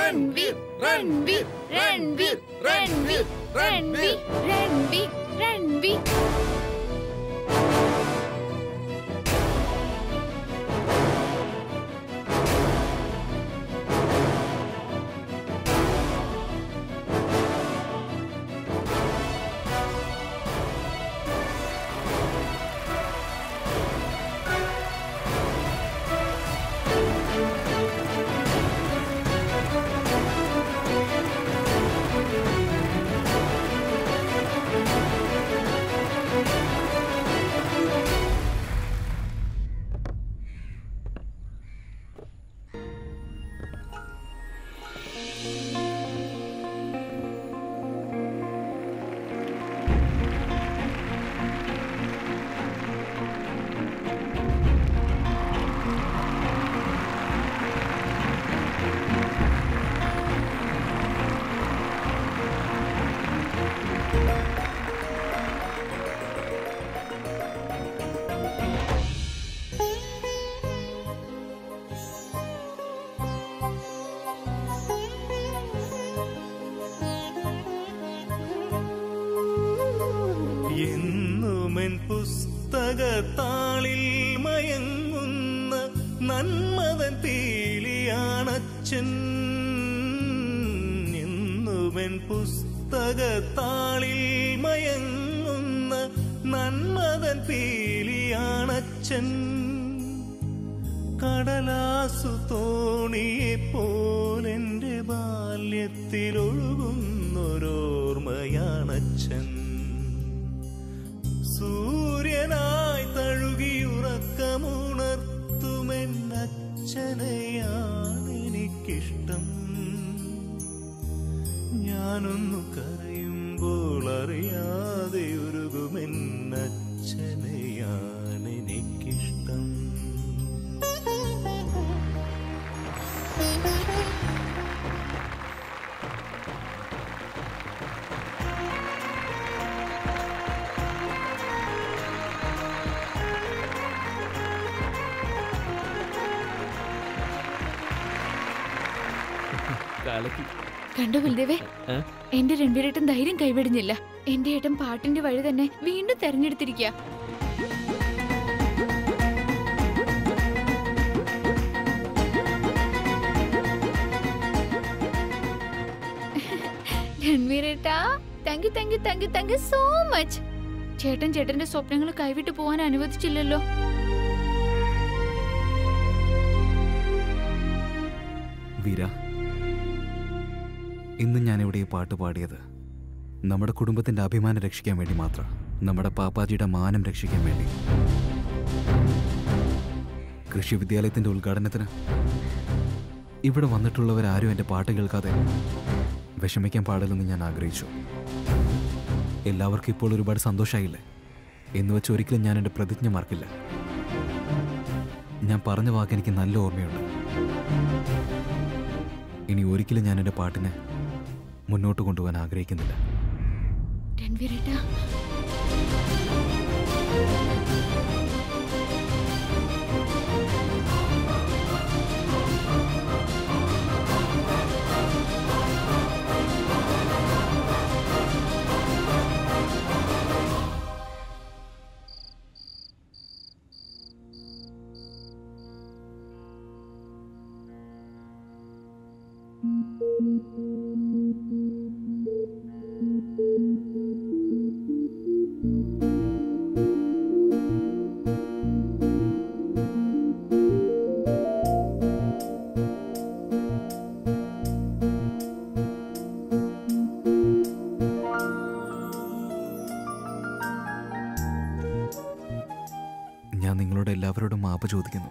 രൺവീർ രൺവീർ രൺവീർ രൺവീർ രൺവീർ രൺവീർ രൺവീർ എന്നുമെൻ പുസ്തകത്താളിൽ മയങ്ങുന്ന നന്മതൻ പീലിയാണച്ചൻ എന്നുമെൻ പുസ്തകത്താളിൽ മയങ്ങുന്ന നന്മതൻ പീലിയാണച്ചൻ കടലാസു തോണിയെ പോലെന്റെ ബാല്യത്തിലൊഴുകുന്നൊരോർമ്മയാണച്ചൻ സൂര്യനായി തഴുകിയുറക്കമുണർത്തുമെന്നച്ഛനെയാണ് എനിക്കിഷ്ടം ഞാനൊന്നു കരയുമ്പോൾ അറിയാതെ ഉരുകുമെന്നച്ഛനെയാണ് എനിക്കിഷ്ടം കലക്കി കണ്ടോ ബൽദേവേ ഏ? എന്റെ രൺവീരേട്ടൻ ധൈര്യം കൈവിടുന്നില്ല എന്റെ ഏട്ടൻ പാട്ടിന്റെ വഴി തന്നെ വീണ്ടും തെരഞ്ഞെടുത്തിരിക്കുക രൺവീരേട്ടാ thank you thank you thank you thank you so much ചേട്ടൻ ചേട്ടന്റെ സ്വപ്നങ്ങൾ കൈവിട്ട് പോകാൻ അനുവദിച്ചില്ലല്ലോ വീര ഇന്ന് ഞാനിവിടെ ഈ പാട്ട് പാടിയത് നമ്മുടെ കുടുംബത്തിന്റെ അഭിമാനം രക്ഷിക്കാൻ വേണ്ടി മാത്രം നമ്മുടെ പാപ്പാജിയുടെ മാനം രക്ഷിക്കാൻ വേണ്ടി കൃഷി വിദ്യാലയത്തിന്റെ ഉദ്ഘാടനത്തിന് ഇവിടെ വന്നിട്ടുള്ളവരാരും എൻ്റെ പാട്ട് കേൾക്കാതെ വിഷമിക്കാൻ പാടില്ലെന്ന് ഞാൻ ആഗ്രഹിച്ചു എല്ലാവർക്കും ഇപ്പോൾ ഒരുപാട് സന്തോഷമായില്ലേ എന്ന് വെച്ച് ഒരിക്കലും ഞാൻ എൻ്റെ പ്രതിജ്ഞ മറക്കില്ല ഞാൻ പറഞ്ഞ വാക്ക് എനിക്ക് നല്ല ഓർമ്മയുണ്ട് ഇനി ഒരിക്കലും ഞാൻ എൻ്റെ പാട്ടിനെ മുന്നോട്ട് കൊണ്ടുപോകാൻ ആഗ്രഹിക്കുന്നില്ല രൺവീരേട്ടാ ഞാൻ നിങ്ങളോട് എല്ലാവരോടും മാപ്പ് ചോദിക്കുന്നു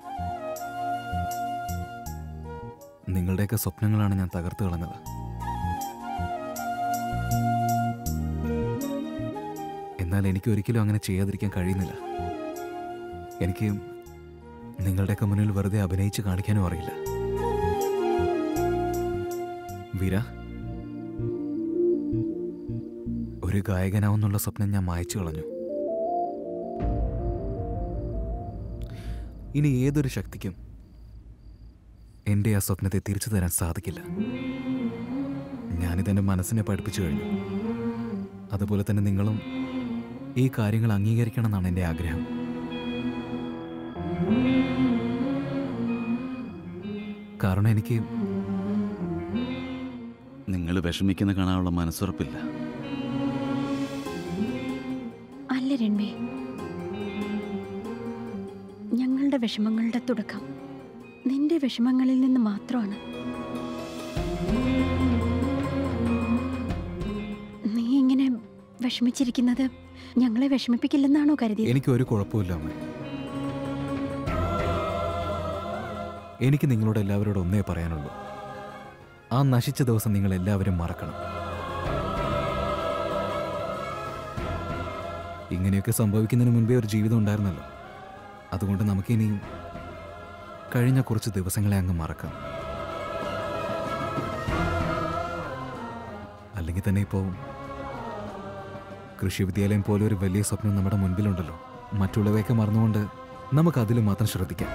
നിങ്ങളുടെയൊക്കെ സ്വപ്നങ്ങളാണ് ഞാൻ തകർത്ത് കളഞ്ഞത് എന്നാൽ എനിക്ക് ഒരിക്കലും അങ്ങനെ ചെയ്യാതിരിക്കാൻ കഴിയുന്നില്ല എനിക്ക് നിങ്ങളുടെയൊക്കെ മുന്നിൽ വെറുതെ അഭിനയിച്ച് കാണിക്കാനും അറിയില്ല വീര ഒരു ഗായകനാവുന്നുള്ള സ്വപ്നം ഞാൻ മായച്ചു കളഞ്ഞു ഇനി ഏതൊരു ശക്തിക്കും എൻ്റെ ആ സ്വപ്നത്തെ തിരിച്ചു തരാൻ സാധിക്കില്ല ഞാനിതെൻ്റെ മനസ്സിനെ പഠിപ്പിച്ചു കഴിഞ്ഞു അതുപോലെ തന്നെ നിങ്ങളും ഈ കാര്യങ്ങൾ അംഗീകരിക്കണം എന്നാണ് എൻ്റെ ആഗ്രഹം കാരണം എനിക്ക് നിങ്ങൾ വിഷമിക്കുന്ന കാണാനുള്ള മനസ്സുറപ്പില്ല അല്ല രൺവേ ഞങ്ങളുടെ വിഷമങ്ങളുടെ തുടക്കം നിന്റെ വിഷമങ്ങളിൽ നിന്ന് മാത്രമാണ് നീ ഇങ്ങനെ വിഷമിച്ചിരിക്കുന്നത് ഞങ്ങളെ വിഷമിപ്പിക്കില്ലെന്നാണോ കരുതിയത് എനിക്ക് ഒരു കുഴപ്പമില്ല അമ്മ എനിക്ക് നിങ്ങളോട് എല്ലാവരോടും ഒന്നേ പറയാനുള്ളൂ ആ നശിച്ച ദിവസം നിങ്ങൾ എല്ലാവരും മറക്കണം ഇങ്ങനെയൊക്കെ സംഭവിക്കുന്നതിന് മുൻപേ ഒരു ജീവിതം ഉണ്ടായിരുന്നല്ലോ അതുകൊണ്ട് നമുക്കിനിയും കഴിഞ്ഞ കുറച്ച് ദിവസങ്ങളെ അങ്ങ് മറക്കാം അല്ലെങ്കിൽ തന്നെ ഇപ്പോൾ കൃഷി വിദ്യാലയം പോലെ ഒരു വലിയ സ്വപ്നം നമ്മുടെ മുൻപിലുണ്ടല്ലോ മറ്റുള്ളവയൊക്കെ മറന്നുകൊണ്ട് നമുക്ക് അതിൽ മാത്രം ശ്രദ്ധിക്കാം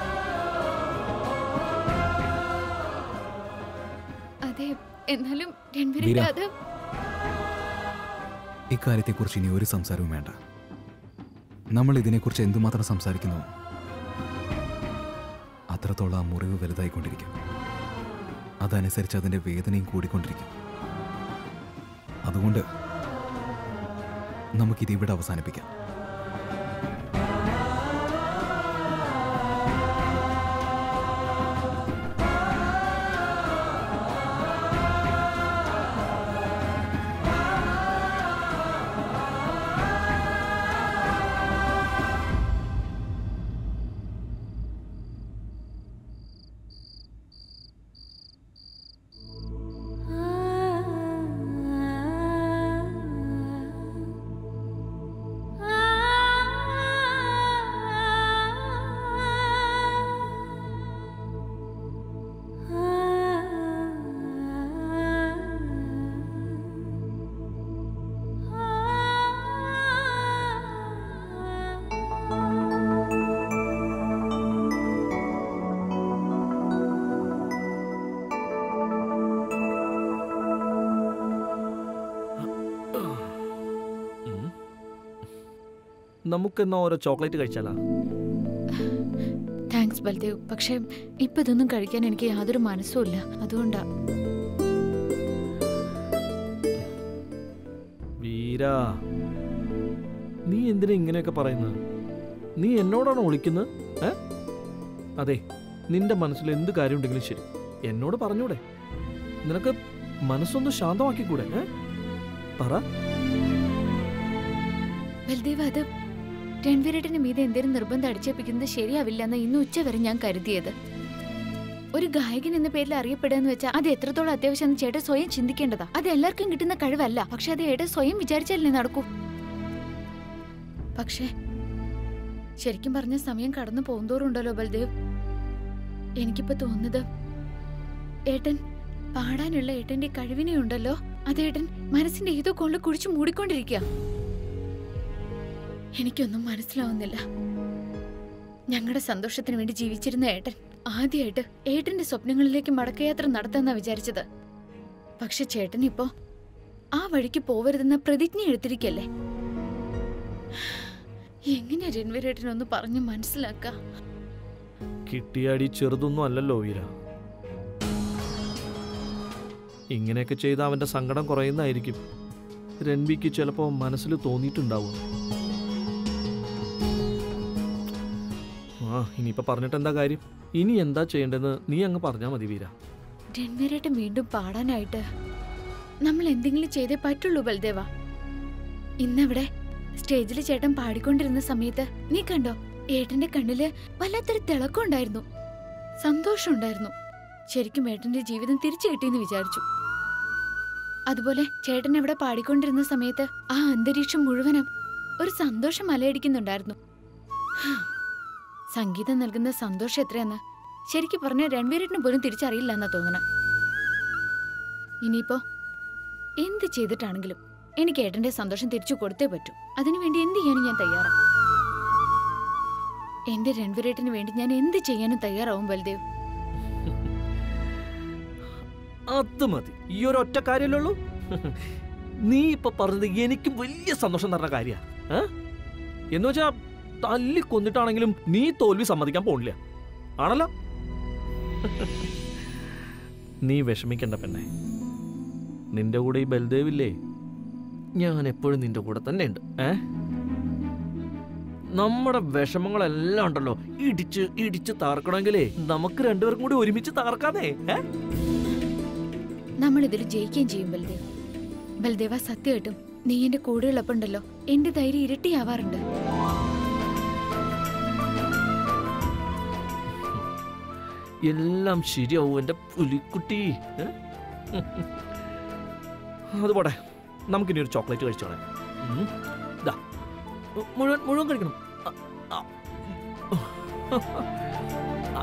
അതെ എന്നാലും രൺവീരേട്ട വീര. അത് ഇക്കാര്യത്തെക്കുറിച്ച് ഇനി ഒരു സംസാരവും വേണ്ട നമ്മൾ ഇതിനെക്കുറിച്ച് എന്തുമാത്രം സംസാരിക്കുന്നു അത്രത്തോളം ആ മുറിവ് വലുതായിക്കൊണ്ടിരിക്കും അതനുസരിച്ച് അതിൻ്റെ വേദനയും കൂടിക്കൊണ്ടിരിക്കും അതുകൊണ്ട് നമുക്കിത് ഇവിടെ അവസാനിപ്പിക്കാം നമുക്കെന്നാ ഓരോ ചോക്ലേറ്റ് കഴിച്ചാലാ താങ്ക്സ് ബൽദേവ് പക്ഷേ ഇപ്പൊ ഇതൊന്നും കഴിക്കാൻ എനിക്ക് യാതൊരു മനസ്സും ഇല്ല അതുകൊണ്ടാ വീരാ നീ എന്തിനാ ഇങ്ങനെയൊക്കെ പറയുന്നത് നീ എന്നോടാണോ വിളിക്കുന്നത് ഏ അതെ നിന്റെ മനസ്സിൽ എന്ത് കാര്യമുണ്ടെങ്കിലും ശരി എന്നോട് പറഞ്ഞൂടെ നിനക്ക് മനസ്സൊന്ന് ശാന്തമാക്കിക്കൂടെ ഏ പറ ബൽദേവ് അത് രൺവീരേട്ടന് മീതെ എന്തേലും നിർബന്ധം അടിച്ചേൽപ്പിക്കുന്നത് ശരിയാവില്ല എന്ന് ഇന്ന് ഉച്ച വരെ ഞാൻ കരുതിയത് ഒരു ഗായകൻ എന്ന പേരിൽ അറിയപ്പെടുക എന്ന് വെച്ചാൽ അത് എത്രത്തോളം അത്യാവശ്യം ചേട്ടൻ സ്വയം ചിന്തിക്കേണ്ടതാ അത് എല്ലാവർക്കും കിട്ടുന്ന കഴിവല്ല പക്ഷെ അത് ഏട്ടൻ സ്വയം വിചാരിച്ചാലേ നടക്കൂ പക്ഷേ ശരിക്കും പറഞ്ഞ സമയം കടന്നു പോകുന്തോറുണ്ടല്ലോ ബൽദേവ് എനിക്കിപ്പോ തോന്നുന്നത് ഏട്ടൻ പാടാനുള്ള ഏട്ടന്റെ കഴിവിനെ ഉണ്ടല്ലോ അത് ഏട്ടൻ മനസ്സിന്റെ ഏതോ കൊണ്ട് കുഴിച്ചു മൂടിക്കൊണ്ടിരിക്കുക എനിക്കൊന്നും മനസ്സിലാവുന്നില്ല ഞങ്ങളുടെ സന്തോഷത്തിന് വേണ്ടി ജീവിച്ചിരുന്ന ഏട്ടൻ ആദ്യമായിട്ട് ഏട്ടന്റെ സ്വപ്നങ്ങളിലേക്ക് മടക്കയാത്ര നടത്താന്നാ വിചാരിച്ചത് പക്ഷെ ചേട്ടൻ ഇപ്പോ ആ വഴിക്ക് പോവരുതെന്ന പ്രതിജ്ഞ എടുത്തിരിക്കല്ലേ എങ്ങനെ രൺവീരേട്ടനൊന്ന് പറഞ്ഞു മനസ്സിലാക്ക കിട്ടിയാടി ചെറുതൊന്നും അല്ലല്ലോ വീര ഇങ്ങനെയൊക്കെ ചെയ്ത അവന്റെ സങ്കടം കുറയുന്നതായിരിക്കും രൺബിക്ക് ചിലപ്പോൾ മനസ്സിൽ തോന്നിയിട്ടുണ്ടാവും ആ ഇനിയിപ്പോ പറഞ്ഞിട്ട് എന്താ കാര്യം ഇനി എന്താ ചെയ്യേണ്ടതെന്ന് നീ അങ്ങ് പറഞ്ഞാൽ മതി വീര രൺവീരേട്ടൻ വീണ്ടും പാടാനായിട്ട് നമ്മൾ എന്തെങ്കിലും ചെയ്തേ പറ്റുള്ളൂ ബൽദേവ ഇന്നവിടെ സ്റ്റേജിൽ ചേട്ടൻ പാടിക്കൊണ്ടിരുന്ന സമയത്ത് നീ കണ്ടോ ഏട്ടന്റെ കണ്ണില് വല്ലാത്തൊരു തിളക്കം ഉണ്ടായിരുന്നു സന്തോഷം ഉണ്ടായിരുന്നു ശരിക്കും ഏട്ടന്റെ ജീവിതം തിരിച്ചു കിട്ടിയെന്ന് വിചാരിച്ചു അതുപോലെ ചേട്ടൻ അവിടെ പാടിക്കൊണ്ടിരുന്ന സമയത്ത് ആ അന്തരീക്ഷം മുഴുവനും ഒരു സന്തോഷം അലയടിക്കുന്നുണ്ടായിരുന്നു ഹാ. സംഗീതം നൽകുന്ന സന്തോഷം എത്രയെന്ന് ശരിക്കും പറഞ്ഞ രൺവീരേട്ടന് പോലും തിരിച്ചറിയില്ല എന്നാ തോന്നണ ഇനിയിപ്പോ എന്ത് ചെയ്തിട്ടാണെങ്കിലും എനിക്ക് ഏട്ടന്റെ സന്തോഷം തിരിച്ചു കൊടുത്തേ പറ്റൂ അതിനുവേണ്ടി എന്ത് ചെയ്യാനും ഞാൻ തയ്യാറാ എന്റെ രൺവീരേട്ടന് വേണ്ടി ഞാൻ എന്ത് ചെയ്യാനും തയ്യാറാവും ബൽദേവ് അത് മതി ഈ ഒരു ഒറ്റ കാര്യമല്ലേ ഉള്ളൂ നീ ഇപ്പൊ പറഞ്ഞത് എനിക്കും വലിയ സന്തോഷം തരുന്ന കാര്യ എന്ന് വെച്ചാ തല്ലി കൊന്നിട്ടാണെങ്കിലും നീ തോൽവി സമ്മതിക്കാൻ പോണില്ല ആണല്ലോ നീ വിഷമിക്കണ്ട പെണ്ണെ നിന്റെ കൂടെ ഈ ബൽദേവില്ലേ ഞാൻ എപ്പോഴും നിന്റെ കൂടെ തന്നെ ഉണ്ട് ഏ നമ്മുടെ വിഷമങ്ങളെല്ലാം ഉണ്ടല്ലോ ഇടിച്ച് ഇടിച്ച് തകർക്കണമെങ്കിലേ നമുക്ക് രണ്ടുപേർക്കും കൂടി ഒരുമിച്ച് തകർക്കാന്നേ ഏ നമ്മൾ ഇതിൽ ജയിക്കുകയും ചെയ്യും ബൽദേവ് ബൽദേവ സത്യമായിട്ടും നീ എന്റെ കൂടെ ഉള്ളപ്പോണ്ടല്ലോ എന്റെ ധൈര്യം ഇരട്ടിയാവാറുണ്ട് എല്ലാം ശരിയാവും എൻ്റെ പുലിക്കുട്ടി ഏ? അത് പോട്ടെ നമുക്കിനി ഒരു ചോക്ലേറ്റ് കഴിച്ചോളാം ഉം. ദാ. മുഴുവൻ മുഴുവൻ കഴിക്കണം ആ, ആ. ആ.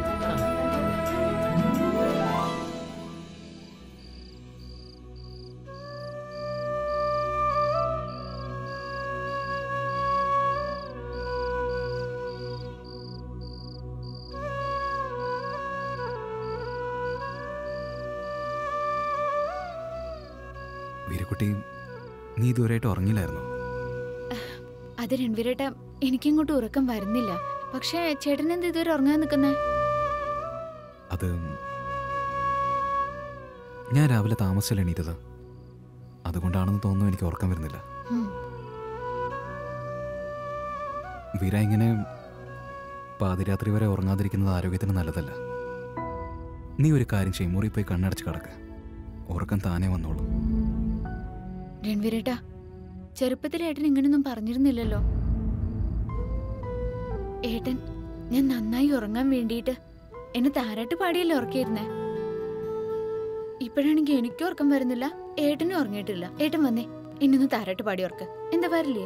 വീരക്കുട്ടി നീ ഇതുവരെയായിട്ട് ഉറങ്ങില്ലായിരുന്നോ അത് രൺവീരേട്ട എനിക്കിങ്ങോട്ട് ഉറക്കം വരുന്നില്ല പക്ഷേ ചേട്ടൻ എന്ത് ഇതുവരെ ഉറങ്ങാൻ നിൽക്കുന്നേ അത് ഞാൻ രാവിലെ താമസിച്ചല്ല എണീറ്റത് അതുകൊണ്ടാണെന്ന് തോന്നുന്നു എനിക്ക് ഉറക്കം വരുന്നില്ല വീര ഇങ്ങനെ പാതിരാത്രി വരെ ഉറങ്ങാതിരിക്കുന്നത് ആരോഗ്യത്തിന് നല്ലതല്ല നീ ഒരു കാര്യം ചെയ്യും മുറി പോയി കണ്ണടച്ച് കിടക്ക് ഉറക്കം താനേ വന്നോളൂ രൺവീരേട്ട ചെറുപ്പത്തിൽ ഏട്ടൻ ഇങ്ങനൊന്നും പറഞ്ഞിരുന്നില്ലല്ലോ ഏട്ടൻ ഞാൻ നന്നായി ഉറങ്ങാൻ വേണ്ടിയിട്ട് എന്നെ താരാട്ട് പാടിയല്ലേ ഉറക്കിയിരുന്നേ ഇപ്പോഴാണെങ്കിൽ എനിക്കും ഉറക്കം വരുന്നില്ല ഏട്ടനും ഉറങ്ങിയിട്ടില്ല ഏട്ടൻ വന്നേ എന്നൊന്ന് താരാട്ട് പാടി ഉറക്ക എന്താ വരില്ലേ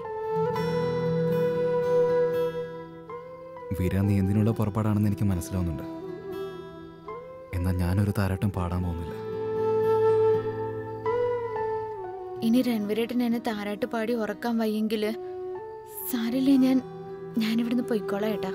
വീര നീ എന്തിനുള്ള പുറപ്പാടാണെന്ന് എനിക്ക് മനസ്സിലാവുന്നുണ്ട് എന്നാൽ ഞാനൊരു താരാട്ടം പാടാൻ പോകുന്നില്ല ഇനി രൺവീരേട്ടൻ എന്നെ താരാട്ട് പാടി ഉറക്കാൻ വയ്യെങ്കില് സാരില്ലേ ഞാൻ ഞാനിവിടുന്ന് പൊയ്ക്കോളാം ഏട്ടാ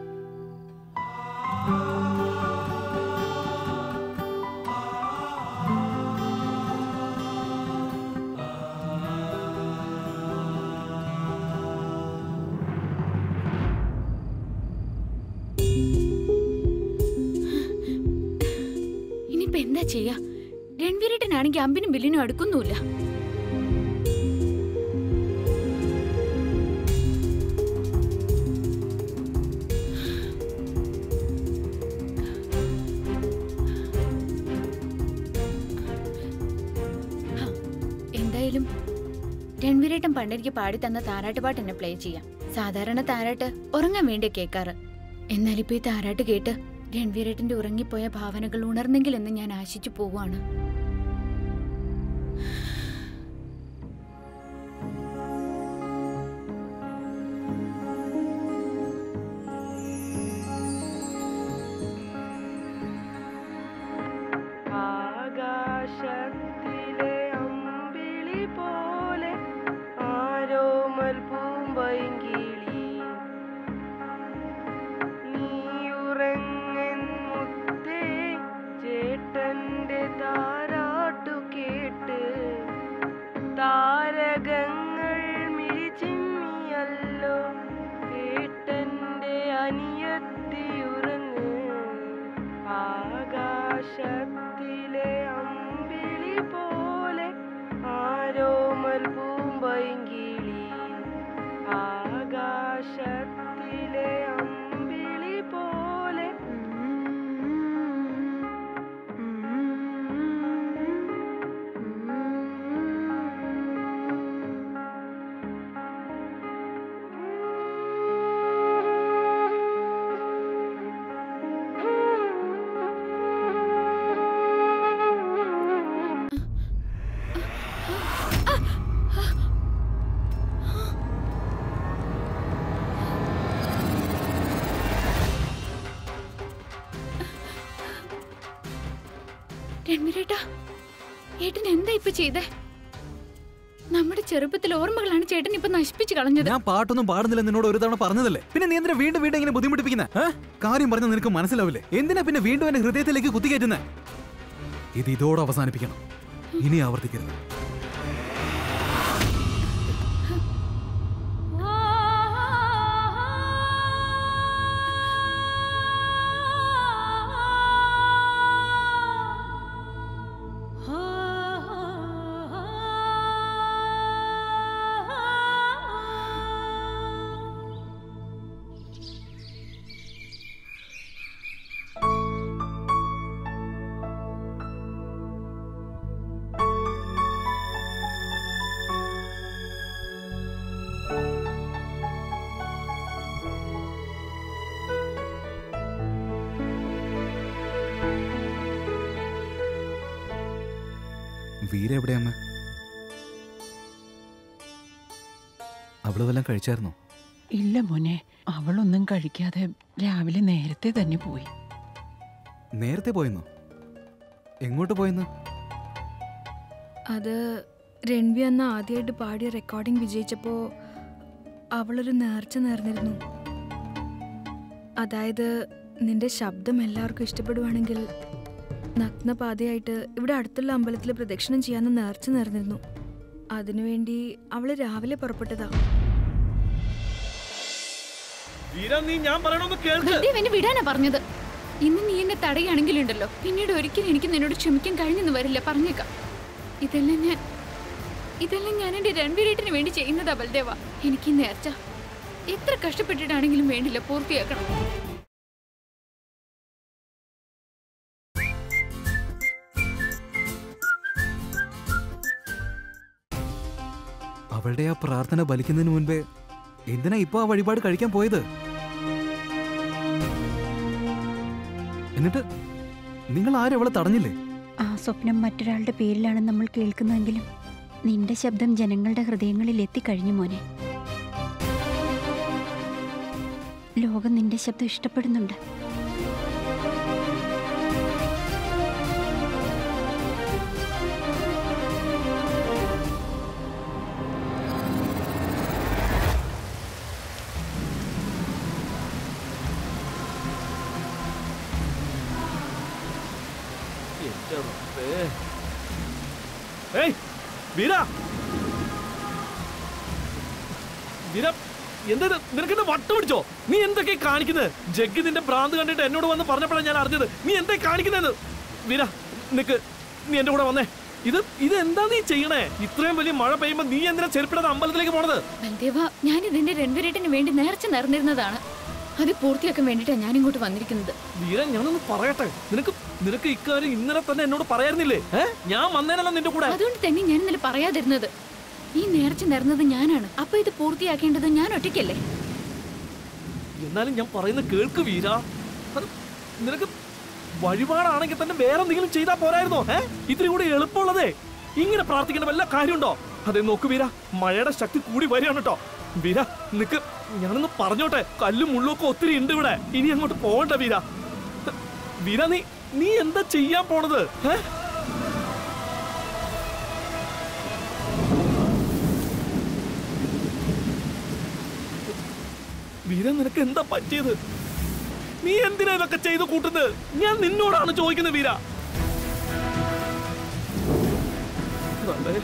ഇനിയിപ്പോ എന്താ ചെയ്യാ രൺവീരേട്ടനാണെങ്കിൽ അമ്പിനും ബില്ലിനും അടുക്കൊന്നുമില്ല ഹ, എന്തായാലും രൺവീരേട്ടൻ പണ്ടെനിക്ക് പാടി തന്ന താരാട്ടുപാട്ട് എന്നെ പ്ലേ ചെയ്യാം സാധാരണ താരാട്ട് ഉറങ്ങാൻ വേണ്ടി കേൾക്കാറ് എന്നാലിപ്പോ ഈ താരാട്ട് കേട്ട് രൺവീരേട്ടന്റെ ഉറങ്ങിപ്പോയ ഭാവനകൾ ഉണർന്നെങ്കിൽ എന്ന് ഞാൻ ആശിച്ചു പോവാണ് ആകാശത്തിലെ അമ്പിളി പോലെ ആരോമൽ പൂമ്പൈങ്കിളി നീയുറങ്ങൻ മുത്തേ ചേട്ടന്റെ താരാട്ടു കേട്ട് താരകങ്ങൾ മിഴിച്ചിമ്മിയല്ലോ ഏട്ടന്റെ അനിയത്തിയുറങ്ങ് ആകാശത്തിലെ അമ്പിളി പോലെ ആരോമൽ പൂമ്പൈങ്കിളി ആകാശത്തിലെ അമ്പിളി പോലെ രൺവീരേട്ടാ ഏട്ടൻ എന്താ ഇപ്പൊ ചെയ്തേ നമ്മുടെ ചെറുപ്പത്തിൽ ഓർമ്മകളാണ് ചേട്ടൻ ഇപ്പൊ നശിപ്പിച്ചു കളഞ്ഞത് ഞാൻ പാട്ടൊന്നും പാടുന്നില്ല നിന്നോട് ഒരു തവണ പറഞ്ഞതല്ലേ പിന്നെ നീ എന്തിനാ വീണ്ടും വീണ്ടും ഇങ്ങനെ ബുദ്ധിമുട്ടിപ്പിക്കുന്ന കാര്യം പറഞ്ഞ നിനക്ക് മനസ്സിലാവില്ലേ എന്തിനാ പിന്നെ വീണ്ടും എന്റെ ഹൃദയത്തിലേക്ക് കുത്തിക്കയറ്റുന്നത് ഇത് ഇതോടെ അവസാനിപ്പിക്കണം ഇനി ആവർത്തിക്കരുത് വീര എവിടെയമ്മ അവള് വല്ലതും കഴിച്ചായിരുന്നോ ഇല്ല മോനെ അവളൊന്നും കഴിക്കാതെ രാവിലെ നേരത്തെ തന്നെ പോയി നേരത്തെ പോയെന്നോ എങ്ങോട്ട് പോയെന്ന് അത് രൺവി അന്ന് ആദ്യമായിട്ട് പാടിയ റെക്കോർഡിംഗ് വിജയിച്ചപ്പോൾ അവളൊരു നേർച്ച നേർന്നിരുന്നു അതായത് നിന്റെ ശബ്ദം എല്ലാവർക്കും ഇഷ്ടപ്പെടുവാണെങ്കിൽ നഗ്നപാതയായിട്ട് ഇവിടെ അടുത്തുള്ള അമ്പലത്തിൽ പ്രദക്ഷിണം ചെയ്യാന്ന് നേർച്ച നേർന്നിരുന്നു അതിനുവേണ്ടി അവള് രാവിലെ പുറപ്പെട്ടതാ വീര നീ ഞാൻ പറയണമെന്ന് കേൾക്ക് ബൽദേവ് എന്നെ വിടാനാ പറഞ്ഞത് ഇന്ന് നീ എന്നെ തടയാണെങ്കിലുണ്ടല്ലോ പിന്നീട് ഒരിക്കലും എനിക്ക് നിന്നോട് ക്ഷമിക്കാൻ കഴിഞ്ഞെന്ന് വരില്ല പറഞ്ഞേക്കാം ഇതെല്ലാം ഞാൻ ഇതെല്ലാം ഞാൻ എന്റെ രൺവീരേട്ടിന് വേണ്ടി ചെയ്യുന്നതാ ബൽദേവ എനിക്ക് ഈ നേർച്ച എത്ര കഷ്ടപ്പെട്ടിട്ടാണെങ്കിലും വേണ്ടില്ല പൂർത്തിയാക്കണം അവളുടെ ആ പ്രാർത്ഥന ബലിക്കുന്നതിന് മുൻപേ എന്തിനാ ഇപ്പൊ ആ വഴിപാട് കഴിക്കാൻ പോയത് എന്നിട്ട് നിങ്ങൾ ആരും അവളെ തടഞ്ഞില്ലേ ആ സ്വപ്നം മറ്റൊരാളുടെ പേരിലാണ് നമ്മൾ കേൾക്കുന്നതെങ്കിലും നിന്റെ ശബ്ദം ജനങ്ങളുടെ ഹൃദയങ്ങളിൽ എത്തിക്കഴിഞ്ഞു മോനെ ലോകം നിന്റെ ശബ്ദം ഇഷ്ടപ്പെടുന്നുണ്ട് എന്റെ റബ്ബേ. ഏയ് വീര വീര എന്താ ഇത്? നിനക്കെന്താ വട്ട് പിടിച്ചോ നീ എന്തൊക്കെ കാണിക്കുന്നത് ജഗ്ഗി നിന്റെ ഭ്രാന്ത് കണ്ടിട്ട് എന്നോട് വന്ന് പറഞ്ഞപ്പോഴാണ് ഞാൻ അറിഞ്ഞത് നീ എന്താ കാണിക്കുന്നത് വീര നിക്ക് നീ എന്റെ കൂടെ വന്നേ ഇത് ഇത് എന്താ നീ ചെയ്യണേ ഇത്രയും വലിയ മഴ പെയ്യുമ്പോ നീ എന്തിനാ ചെരുപ്പിടാതെ അമ്പലത്തിലേക്ക് പോണത് ബൽദേവ ഞാൻ ഇതിന്റെ രൺവീരേട്ടിന് വേണ്ടി നേർച്ച നേർന്നിരുന്നതാണ് അത് പൂർത്തിയാക്കാൻ വേണ്ടിയിട്ടാണ് ഞാൻ ഇങ്ങോട്ട് വന്നിരിക്കുന്നത് വീര ഞാനൊന്ന് പറയട്ടെ നിനക്ക് നിനക്ക് ഇക്കാര്യം ഇന്നലെ തന്നെ എന്നോട് പറയായിരുന്നില്ലേ ഏ ഞാൻ വന്നേനല്ല നിന്റെ കൂടെ അതുകൊണ്ട് തന്നെ ഞാൻ ഇന്നലെ പറയാതിരുന്നത് ഈ നേർച്ച നേർന്നത് ഞാനാണ് അപ്പൊ ഇത് പൂർത്തിയാക്കേണ്ടത് ഞാൻ ഒറ്റയ്ക്കല്ലേ എന്നാലും ഞാൻ പറയുന്നത് കേൾക്ക് വീര അത് നിനക്ക് വഴിപാടാണെങ്കിൽ തന്നെ വേറെ എന്തെങ്കിലും ചെയ്താൽ പോരായിരുന്നോ ഏ ഇത്തിരി കൂടി എളുപ്പമുള്ളതേ ഇങ്ങനെ പ്രാർത്ഥിക്കേണ്ട വല്ല കാര്യമുണ്ടോ അതെ നോക്ക് വീര മഴയുടെ ശക്തി കൂടി വരികയാണ് കേട്ടോ വീര നിക്ക് ഞാനൊന്ന് പറഞ്ഞോട്ടെ കല്ലും മുള്ളൊക്കെ ഒത്തിരി ഉണ്ട് ഇവിടെ ഇനി അങ്ങോട്ട് പോകണ്ട വീര വീര നീ നീ എന്താ ചെയ്യാൻ പോണത് ഏ വീര നിനക്ക് എന്താ പറ്റിയത് നീ എന്തിനാ ഇതൊക്കെ ചെയ്ത് കൂട്ടുന്നത് ഞാൻ നിന്നോടാണ് ചോദിക്കുന്നത് വീര നല്ലേ.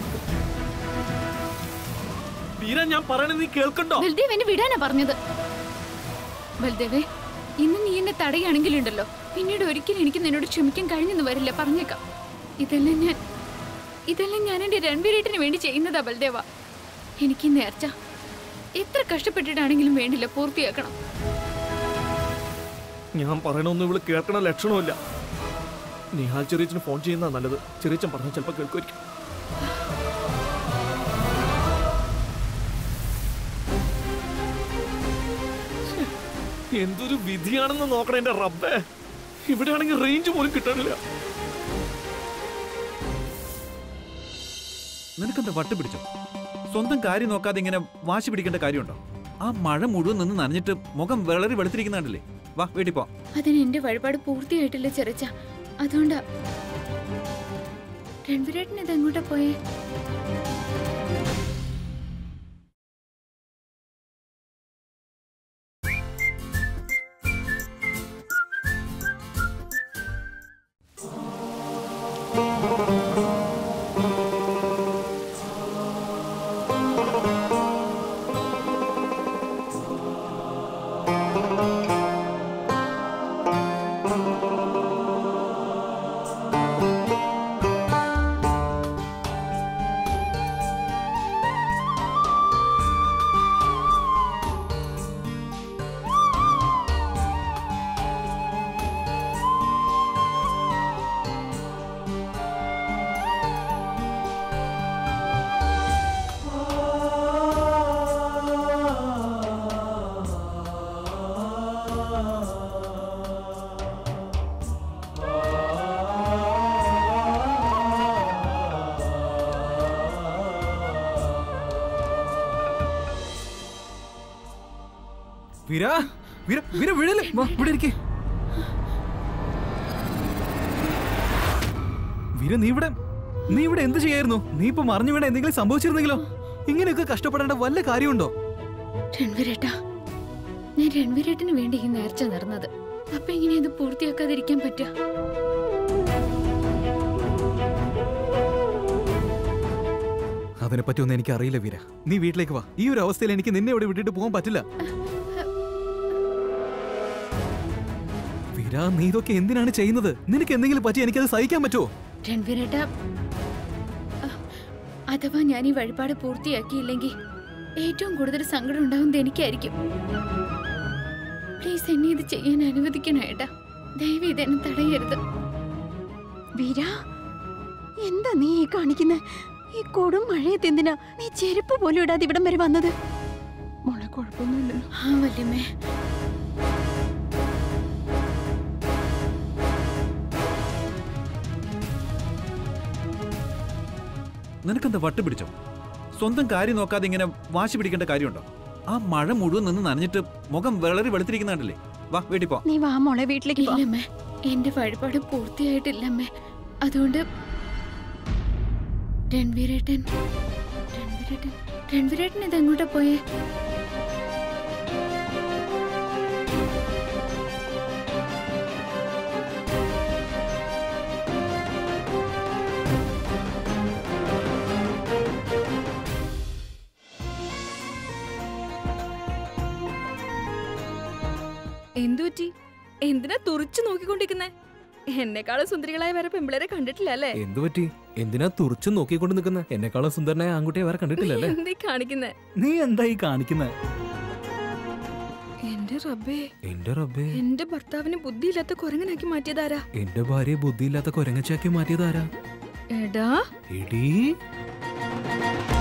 വീര ഞാൻ പറയണത് നീ കേൾക്കണ്ടോ ബൽദേവ് എന്നെ വിടാനാ പറഞ്ഞത് ബൽദേവേ ഇന്ന് നീ എന്നെ തടയാണെങ്കിലുണ്ടല്ലോ പിന്നീട് ഒരിക്കലും എനിക്ക് നിന്നോട് ക്ഷമിക്കാൻ കഴിഞ്ഞെന്ന് വരില്ല പറഞ്ഞേക്കാം ഇതെല്ലാം ഞാൻ ഇതെല്ലാം ഞാൻ എന്റെ രൺവീരേട്ടിന് വേണ്ടി ചെയ്യുന്നതാ ബൽദേവ എനിക്ക് ഈ നേർച്ച എത്ര കഷ്ടപ്പെട്ടിട്ടാണെങ്കിലും വേണ്ടില്ല പൂർത്തിയാക്കണം ഞാൻ പറയണൊന്നും ഇവള് കേൾക്കണ ലക്ഷണമില്ല നിഹാൽ ചെറിയച്ചന് ഫോൺ ചെയ്യുന്നതാ നല്ലത് ചെറിയച്ചൻ പറഞ്ഞാൽ ചിലപ്പോൾ കേൾക്കുമായിരിക്കും എന്തൊരു വിധിയാണെന്ന് നോക്കണ എന്റെ റബ്ബേ ഇവിടെ ആണെങ്കിൽ റേഞ്ച് പോലും കിട്ടാനില്ല നിനക്കെന്താ വട്ട് പിടിച്ചോ സ്വന്തം കാര്യം നോക്കാതെ ഇങ്ങനെ വാശി പിടിക്കേണ്ട കാര്യമുണ്ടോ ആ മഴ മുഴുവൻ നിന്ന് നനഞ്ഞിട്ട് മുഖം വളരെ വെളുത്തിരിക്കുന്ന കണ്ടില്ലേ വാ വീട്ടിൽ പോ അതിന് എന്റെ വഴിപാട് പൂർത്തിയായിട്ടില്ല ചെറിച്ച അതുകൊണ്ടാ രൺവീരേട്ടൻ ഇത് എങ്ങോട്ടാ പോയേ വീര വീര വീര വീഴല്ലേ വാ ഇവിടെ ഇരിക്കേ വീര നീ ഇവിടെ നീ ഇവിടെ എന്ത് ചെയ്യായിരുന്നു നീ ഇപ്പൊ മറിഞ്ഞു വീണ എന്തെങ്കിലും സംഭവിച്ചിരുന്നെങ്കിലോ ഇങ്ങനെയൊക്കെ കഷ്ടപ്പെടേണ്ട വല്ല കാര്യമുണ്ടോ രൺവീരേട്ടാ ഞാൻ രൺവീരേട്ടന് വേണ്ടി ഈ നേർച്ച നടന്നത് അപ്പൊ ഇങ്ങനെ ഇത് പൂർത്തിയാക്കാതിരിക്കാൻ പറ്റുക അതിനെപ്പറ്റി ഒന്നും എനിക്ക് അറിയില്ല വീര നീ വീട്ടിലേക്ക് വാ ഈ ഒരു അവസ്ഥയിൽ എനിക്ക് നിന്നെ ഇവിടെ വിട്ടിട്ട് പോകാൻ പറ്റില്ല വീര നീ ഇതൊക്കെ എന്തിനാണ് ചെയ്യുന്നത് നിനക്ക് എന്തെങ്കിലും പറ്റി എനിക്കത് സഹിക്കാൻ പറ്റുമോ രൺവീരേട്ട അഥവാ ഞാൻ ഈ വഴിപാട് പൂർത്തിയാക്കിയില്ലെങ്കിൽ ഏറ്റവും കൂടുതൽ സങ്കടം ഉണ്ടാവുന്നത് എനിക്കായിരിക്കും പ്ലീസ് എന്നെ ഇത് ചെയ്യാൻ അനുവദിക്കണം ഏട്ടാ ദയവ് ഇതെന്നെ തടയരുത് വീര എന്താ നീ ഈ കാണിക്കുന്നത് ഈ കൊടും മഴയത്ത് എന്തിനാ നീ ചെരുപ്പ് പോലും ഇടാതെ ഇവിടം വരെ വന്നത് മോളെ കുഴപ്പമൊന്നുമില്ലല്ലോ ആ വല്യമ്മേ നിനക്കെന്താ വട്ട് പിടിച്ചോ സ്വന്തം കാര്യം നോക്കാതെ ഇങ്ങനെ വാശി പിടിക്കേണ്ട കാര്യമുണ്ടോ ആ മഴ മുഴുവൻ നിന്ന് നനഞ്ഞിട്ട് മുഖം വളരെ വെളുത്തിരിക്കുന്നുണ്ടല്ലേ വാ വീട്ടിൽ പോ നീ വാ മോളെ വീട്ടിലേക്ക് പോ ഇല്ലമ്മേ എന്റെ വഴിപാട് പൂർത്തിയായിട്ടില്ലമ്മേ അതുകൊണ്ട് രൺവീരേട്ടൻ രൺവീരേട്ടൻ രൺവീരേട്ടൻ ഇതെങ്ങോട്ടാ പോയേ എന്തു പറ്റി എന്തിനാ തുറിച്ചു നോക്കിക്കൊണ്ടിരിക്കുന്നേ എന്നെക്കാളും സുന്ദരികളായ വേറെ പെമ്പിളരെ കണ്ടിട്ടില്ല അല്ലേ എന്തു പറ്റി എന്തിനാ തുറച്ചു നോക്കിക്കൊണ്ട് നിൽക്കുന്ന എന്നെക്കാളും സുന്ദരനായ ആൺകുട്ടിയെ വേറെ കണ്ടിട്ടില്ലല്ലേ എന്തീ കാണിക്കുന്നേ നീ എന്തായി കാണിക്കുന്നത് എന്റെ റബ്ബേ എന്റെ റബ്ബേ എന്റെ ഭർത്താവിനെ ബുദ്ധിയില്ലാത്ത കുരങ്ങനാക്കി മാറ്റിയതാരാ എന്റെ ഭാര്യയെ ബുദ്ധിയില്ലാത്ത കൊരങ്ങച്ചാക്കി മാറ്റിയതാരാ എടാ എടീ